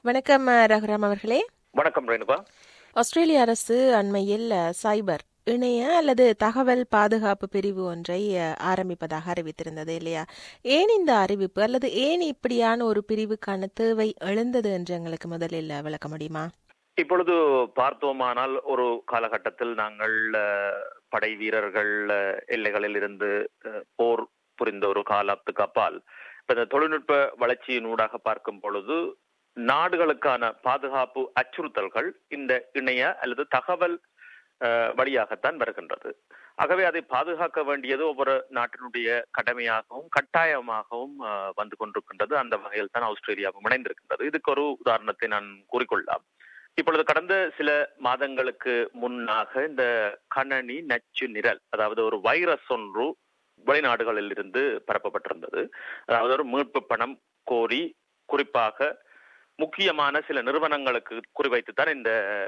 வணக்கம் ரகுராம் அவர்களே வணக்கம் ரேணுகா ஆஸ்திரேலிய அரசு அண்மையில் அஹ், சைபர் இணைய அல்லது தகவல் பாதுகாப்பு பிரிவு ஒன்றை அஹ், ஆரம்பிப்பதாக அறிவித்திருந்தது இல்லையா ஏன் இந்த அறிவிப்பு அல்லது ஏன் இப்படியான ஒரு பிரிவுக்கான தேவை எழுந்தது என்று எங்களுக்கு முதலில் விளக்க முடியுமா இப்பொழுது பார்த்தோமானால் ஒரு காலகட்டத்தில் நாங்கள் அஹ், படை வீரர்கள் அஹ், எல்லைகளில் இருந்து அஹ், போர் புரிந்த ஒரு காலத்துக்கு அப்பால் இப்ப இந்த தொழில்நுட்ப வளர்ச்சியினூடாக பார்க்கும் பொழுது நாடுகளுக்கான பாதுகாப்பு அச்சுறுத்தல்கள் இந்த இணைய அல்லது தகவல் அஹ், வழியாகத்தான் வருகின்றது ஆகவே அதை பாதுகாக்க வேண்டியது ஒவ்வொரு நாட்டினுடைய கடமையாகவும் கட்டாயமாகவும் அஹ், வந்து கொண்டிருக்கின்றது அந்த வகையில் தான் ஆஸ்திரேலியாவும் இணைந்திருக்கின்றது இதுக்கு ஒரு உதாரணத்தை நான் கூறிக்கொள்ளலாம் இப்பொழுது கடந்த சில மாதங்களுக்கு முன்னாக இந்த கணனி நச்சு நிரல் அதாவது ஒரு வைரஸ் ஒன்று வெளிநாடுகளில் இருந்து பரப்பப்பட்டிருந்தது அதாவது ஒரு மீட்பு பணம் கோரி குறிப்பாக முக்கியமான சில நிறுவனங்களுக்கு குறிவைத்துத்தான் இந்த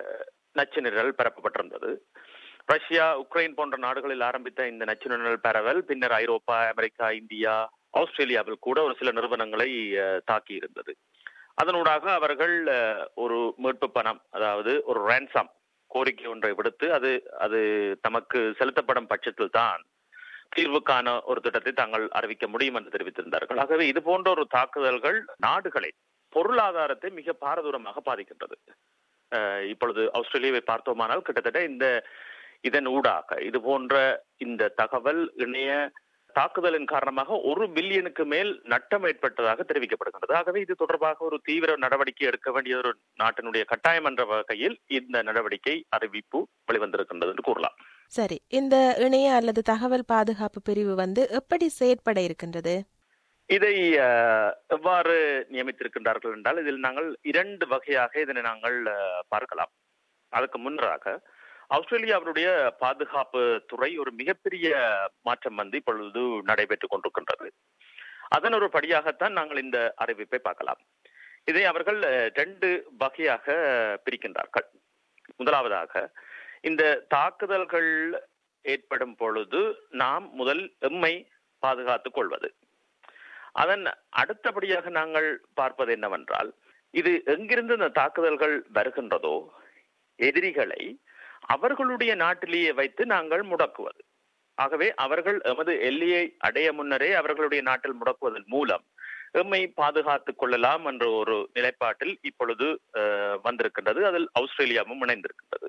நச்சு நிரல் பரப்பப்பட்டிருந்தது ரஷ்யா உக்ரைன் போன்ற நாடுகளில் ஆரம்பித்த இந்த நச்சு நிரல் பரவல் பின்னர் ஐரோப்பா அமெரிக்கா இந்தியா ஆஸ்திரேலியாவில் கூட ஒரு சில நிறுவனங்களை அஹ், தாக்கி இருந்தது அதனூடாக அவர்கள் அஹ், ஒரு மீட்பு பணம் அதாவது ஒரு ransom கோரிக்கை ஒன்றை விடுத்து அது அது தமக்கு செலுத்தப்படும் பட்சத்தில் தான் தீர்வுக்கான ஒரு திட்டத்தை தாங்கள் அறிவிக்க முடியும் என்று தெரிவித்திருந்தார்கள் ஆகவே இது போன்ற ஒரு தாக்குதல்கள் நாடுகளை பொருளாதாரத்தை மிக பாரதூரமாக பாதிக்கின்றது அஹ், இப்பொழுது ஆஸ்திரேலியாவை பார்த்தோமானால் கிட்டத்தட்ட இந்த இதன் ஊடாக இது போன்ற இந்த தகவல் இணைய தாக்குதலின் காரணமாக ஒரு பில்லியனுக்கு மேல் நட்டம் ஏற்பட்டதாக தெரிவிக்கப்படுகின்றது ஆகவே இது தொடர்பாக ஒரு தீவிர நடவடிக்கை எடுக்க வேண்டிய ஒரு நாட்டினுடைய கட்டாயம் என்ற வகையில் இந்த நடவடிக்கை அறிவிப்பு வெளிவந்திருக்கின்றது என்று கூறலாம் சரி இந்த இணைய அல்லது தகவல் பாதுகாப்பு பிரிவு வந்து எப்படி செயற்பட இருக்கின்றது இதை அஹ், எவ்வாறு நியமித்திருக்கின்றார்கள் என்றால் இதில் நாங்கள் இரண்டு வகையாக இதனை நாங்கள் அஹ், பார்க்கலாம் அதுக்கு முன்னராக ஆஸ்திரேலியாவினுடைய பாதுகாப்பு துறை ஒரு மிகப்பெரிய மாற்றம் வந்து இப்பொழுது நடைபெற்றுக் கொண்டிருக்கின்றது அதன் ஒரு படியாகத்தான் நாங்கள் இந்த அறிவிப்பை பார்க்கலாம் இதை அவர்கள் அஹ், ரெண்டு வகையாக பிரிக்கின்றார்கள் முதலாவதாக இந்த தாக்குதல்கள் ஏற்படும் பொழுது நாம் முதல் எம்மை பாதுகாத்துக் கொள்வது அதன் அடுத்தபடியாக நாங்கள் பார்ப்பது என்னவென்றால் இது எங்கிருந்து இந்த தாக்குதல்கள் வருகின்றதோ எதிரிகளை அவர்களுடைய நாட்டிலேயே வைத்து நாங்கள் முடக்குவது ஆகவே அவர்கள் எமது எல்லையை அடைய முன்னரே அவர்களுடைய நாட்டில் முடக்குவதன் மூலம் எம்மை பாதுகாத்துக் கொள்ளலாம் என்ற ஒரு நிலைப்பாட்டில் இப்பொழுது அஹ், வந்திருக்கின்றது அதில் ஆஸ்திரேலியாவும் இணைந்திருக்கின்றது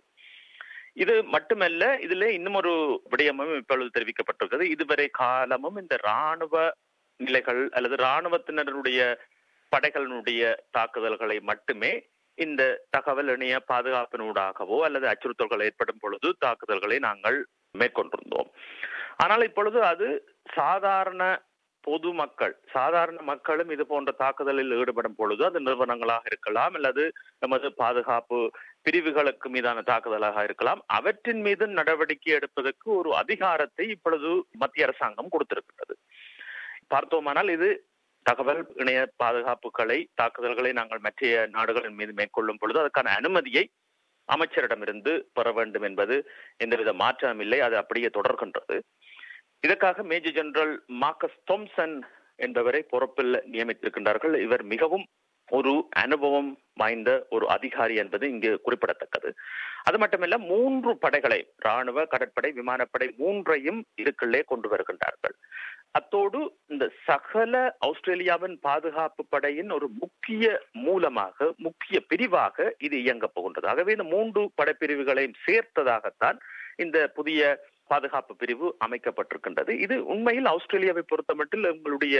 இது மட்டுமல்ல இதுல இன்னும் ஒரு விடயமும் இப்பொழுது தெரிவிக்கப்பட்டிருக்கிறது இதுவரை காலமும் இந்த ராணுவ நிலைகள் அல்லது ராணுவத்தினருடைய படைகளினுடைய தாக்குதல்களை மட்டுமே இந்த தகவல் இணைய பாதுகாப்பினூடாகவோ அல்லது அச்சுறுத்தல்கள் ஏற்படும் பொழுது தாக்குதல்களை நாங்கள் மேற்கொண்டிருந்தோம் ஆனால் இப்பொழுது அது சாதாரண பொதுமக்கள் சாதாரண மக்களும் இது போன்ற தாக்குதலில் ஈடுபடும் பொழுது அது நிறுவனங்களாக இருக்கலாம் அல்லது நமது பாதுகாப்பு பிரிவுகளுக்கு மீதான தாக்குதலாக இருக்கலாம் அவற்றின் மீது நடவடிக்கை எடுப்பதற்கு ஒரு அதிகாரத்தை இப்பொழுது மத்திய அரசாங்கம் கொடுத்திருக்கிறது பார்த்தோமானால் இது தகவல் இணைய பாதுகாப்புகளை தாக்குதல்களை நாங்கள் மற்ற நாடுகளின் மீது மேற்கொள்ளும் பொழுது அதற்கான அனுமதியை அமைச்சரிடமிருந்து பெற வேண்டும் என்பது எந்தவித மாற்றமும் இல்லை அது அப்படியே தொடர்கின்றது இதற்காக மேஜர் ஜெனரல் மார்க்கஸ் தோம்சன் என்பவரை பொறுப்பில் நியமித்திருக்கின்றார்கள் இவர் மிகவும் ஒரு அனுபவம் வாய்ந்த ஒரு அதிகாரி என்பது இங்கு குறிப்பிடத்தக்கது அது மட்டுமல்ல மூன்று படைகளை ராணுவ கடற்படை விமானப்படை மூன்றையும் இதுக்குள்ளே கொண்டு வருகின்றார்கள் அத்தோடு இந்த சகல ஆஸ்திரேலியாவின் பாதுகாப்பு படையின் ஒரு முக்கிய மூலமாக முக்கிய பிரிவாக இது இயங்கப் போகின்றது ஆகவே இந்த மூன்று படைப்பிரிவுகளையும் சேர்த்ததாகத்தான் இந்த புதிய பாதுகாப்பு பிரிவு அமைக்கப்பட்டிருக்கின்றது இது உண்மையில் ஆஸ்திரேலியாவை பொறுத்தமட்டில் உங்களுடைய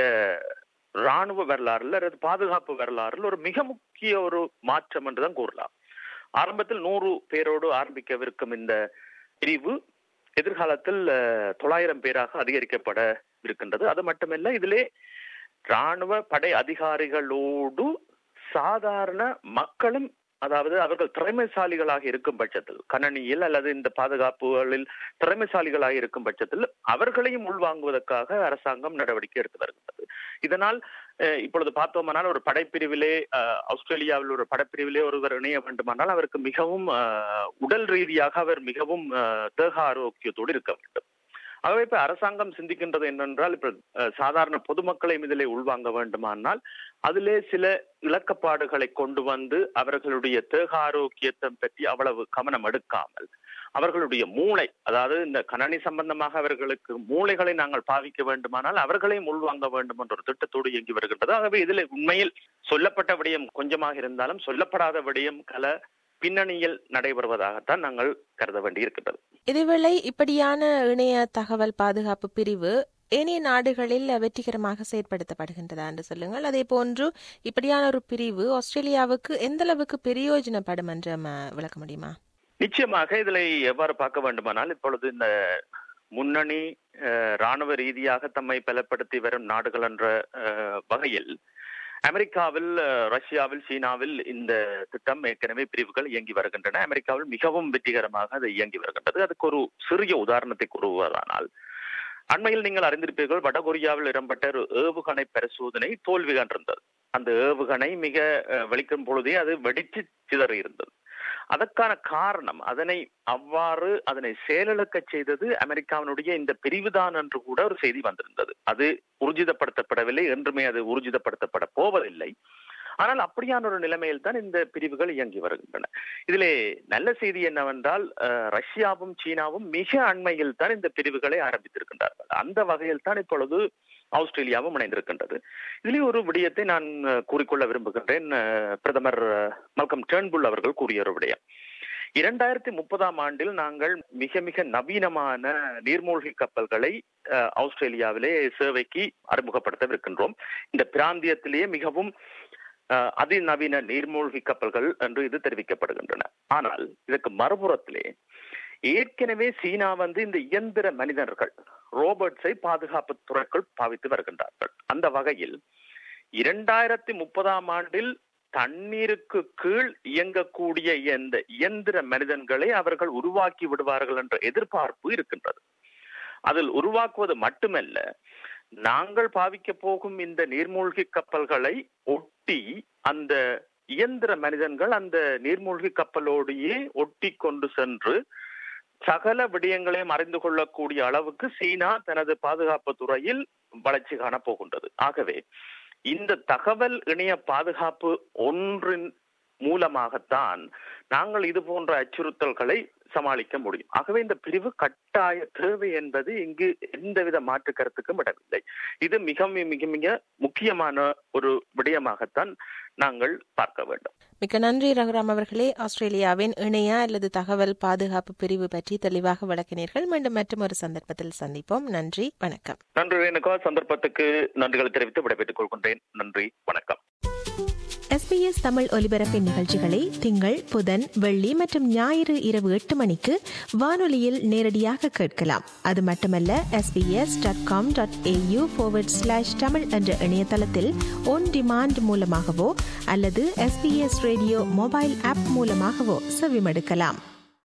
ராணுவ வரலாறுல அல்லது பாதுகாப்பு வரலாறுல ஒரு மிக முக்கிய ஒரு மாற்றம் என்றுதான் கூறலாம் ஆரம்பத்தில் நூறு பேரோடு ஆரம்பிக்கவிருக்கும் இந்த பிரிவு எதிர்காலத்தில் அஹ், தொள்ளாயிரம் பேராக அதிகரிக்கப்பட இருக்கின்றது அது மட்டுமல்ல இதிலே ராணுவ படை அதிகாரிகளோடு சாதாரண மக்களும் அதாவது அவர்கள் திறமைசாலிகளாக இருக்கும் பட்சத்தில் கணனியில் அல்லது இந்த பாதுகாப்புகளில் திறமைசாலிகளாக இருக்கும் பட்சத்தில் அவர்களையும் உள்வாங்குவதற்காக அரசாங்கம் நடவடிக்கை எடுத்து வருகிறது இதனால் அஹ், இப்பொழுது பார்த்தோமானால் ஒரு படைப்பிரிவிலே அஹ், ஆஸ்திரேலியாவில் ஒரு படைப்பிரிவிலே ஒருவர் இணைய வேண்டுமானால் அவருக்கு மிகவும் அஹ், உடல் ரீதியாக அவர் மிகவும் அஹ், தேக ஆரோக்கியத்தோடு இருக்க வேண்டும் ஆகவே இப்ப அரசாங்கம் சிந்திக்கின்றது என்னென்றால் இப்ப அஹ், சாதாரண பொதுமக்களையும் இதிலே உள்வாங்க வேண்டுமானால் அதிலே சில இலக்கப்பாடுகளை கொண்டு வந்து அவர்களுடைய தேக ஆரோக்கியத்தை பற்றி அவ்வளவு கவனம் எடுக்காமல் அவர்களுடைய மூளை அதாவது இந்த கணனி சம்பந்தமாக அவர்களுக்கு மூளைகளை நாங்கள் பாவிக்க வேண்டுமானால் அவர்களையும் உள்வாங்க வேண்டும் என்ற ஒரு திட்டத்தோடு இயங்கி வருகின்றது ஆகவே இதில் உண்மையில் சொல்லப்பட்ட விடயம் கொஞ்சமாக இருந்தாலும் சொல்லப்படாத விடயம் கல பின்னணியில் நடைபெறுவதாகத்தான் நாங்கள் கருத வேண்டியிருக்கின்றது இதேவேளை இப்படியான இணைய தகவல் பாதுகாப்பு பிரிவு ஏனைய நாடுகளில் வெற்றிகரமாக செயற்படுத்தப்படுகின்றதா என்று சொல்லுங்கள் அதே போன்று இப்படியான ஒரு பிரிவு ஆஸ்திரேலியாவுக்கு எந்த அளவுக்கு பிரயோஜனப்படும் என்று நம்ம விளக்க முடியுமா நிச்சயமாக இதில் எவ்வாறு பார்க்க வேண்டுமானால் இப்பொழுது இந்த முன்னணி அஹ், ராணுவ ரீதியாக தம்மை பலப்படுத்தி வரும் நாடுகள் என்ற அஹ், வகையில் அமெரிக்காவில் அஹ், ரஷ்யாவில் சீனாவில் இந்த திட்டம் ஏற்கனவே பிரிவுகள் இயங்கி வருகின்றன அமெரிக்காவில் மிகவும் வெற்றிகரமாக அது இயங்கி வருகின்றது அதுக்கு ஒரு சிறிய உதாரணத்தை கூறுவதானால் அண்மையில் நீங்கள் அறிந்திருப்பீர்கள் வடகொரியாவில் இடம்பெற்ற ஒரு ஏவுகணை பரிசோதனை தோல்வி கண்டிருந்தது அந்த ஏவுகணை மிக அஹ், வெடிக்கும் பொழுதே அது வெடித்து சிதறி இருந்தது அதற்கான காரணம் அதனை அவ்வாறு அதனை செயலிழக்க செய்தது அமெரிக்காவினுடைய இந்த பிரிவுதான் என்று கூட ஒரு செய்தி வந்திருந்தது அது ஊர்ஜிதப்படுத்தப்படவில்லை என்றுமே அது ஊர்ஜிதப்படுத்தப்பட போவதில்லை ஆனால் அப்படியான ஒரு நிலைமையில் தான் இந்த பிரிவுகள் இயங்கி வருகின்றன இதிலே நல்ல செய்தி என்னவென்றால் அஹ், ரஷ்யாவும் சீனாவும் மிக அண்மையில் தான் இந்த பிரிவுகளை ஆரம்பித்திருக்கின்றார்கள் அந்த வகையில் தான் இப்பொழுது ஆஸ்திரேலியாவும் இணைந்திருக்கின்றது இதிலே ஒரு விடயத்தை நான் அஹ், கூறிக்கொள்ள விரும்புகின்றேன் அஹ், பிரதமர் அஹ், மல்கம் டேர்ன்புல் அவர்கள் கூறிய ஒரு விடயம் இரண்டாயிரத்தி முப்பதாம் ஆண்டில் நாங்கள் மிக மிக நவீனமான நீர்மூழ்கி கப்பல்களை அஹ், ஆஸ்திரேலியாவிலே சேவைக்கு அறிமுகப்படுத்தவிருக்கின்றோம் இந்த பிராந்தியத்திலேயே மிகவும் அஹ், அதிநவீன நீர்மூழ்கி கப்பல்கள் என்று இது தெரிவிக்கப்படுகின்றன ஆனால் இதற்கு மறுபுறத்திலே ஏற்கனவே சீனா வந்து இந்த இயந்திர மனிதர்கள் ரோபோட்ஸை பாதுகாப்பு துறைக்குள் பாவித்து வருகின்றார்கள் அந்த வகையில் இரண்டாயிரத்தி முப்பதாம் ஆண்டில் தண்ணீருக்கு கீழ் இயங்கக்கூடிய இந்த இயந்திர மனிதன்களை அவர்கள் உருவாக்கி விடுவார்கள் என்ற எதிர்பார்ப்பு இருக்கின்றது அதில் உருவாக்குவது மட்டுமல்ல நாங்கள் பாவிக்க போகும் இந்த நீர்மூழ்கி கப்பல்களை ஒட்டி அந்த இயந்திர மனிதன்கள் அந்த நீர்மூழ்கி கப்பலோடையே ஒட்டி கொண்டு சென்று சகல விடயங்களையும் அறிந்து கொள்ளக்கூடிய அளவுக்கு சீனா தனது பாதுகாப்பு துறையில் வளர்ச்சி காணப் போகின்றது ஆகவே இந்த தகவல் இணைய பாதுகாப்பு ஒன்றின் மூலமாகத்தான் நாங்கள் இது போன்ற அச்சுறுத்தல்களை சமாளிக்க முடியும் ஆகவே இந்த பிரிவு கட்டாய தேவை என்பது இங்கு எந்தவித மாற்று கருத்துக்கும் இடமில்லை இது மிக மிக மிக முக்கியமான ஒரு விடயமாகத்தான் நாங்கள் பார்க்க வேண்டும் மிக்க நன்றி ரகுராம் அவர்களே ஆஸ்திரேலியாவின் இணைய அல்லது தகவல் பாதுகாப்பு பிரிவு பற்றி தெளிவாக விளக்கினீர்கள் மீண்டும் மற்றும் ஒரு சந்தர்ப்பத்தில் சந்திப்போம் நன்றி வணக்கம் நன்றி ரேணுகா சந்தர்ப்பத்துக்கு நன்றிகளை தெரிவித்து விடைபெற்றுக் கொள்கின்றேன் நன்றி வணக்கம் எஸ்பிஎஸ் தமிழ் ஒலிபரப்பின் நிகழ்ச்சிகளை திங்கள் புதன் வெள்ளி மற்றும் ஞாயிறு இரவு எட்டு மணிக்கு வானொலியில் நேரடியாக கேட்கலாம் அது மட்டுமல்ல SBS dot com dot AU slash Tamil என்ற இணையதளத்தில் ஒன் டிமாண்ட் மூலமாகவோ அல்லது எஸ்பிஎஸ் ரேடியோ மொபைல் ஆப் மூலமாகவோ செவிமடுக்கலாம்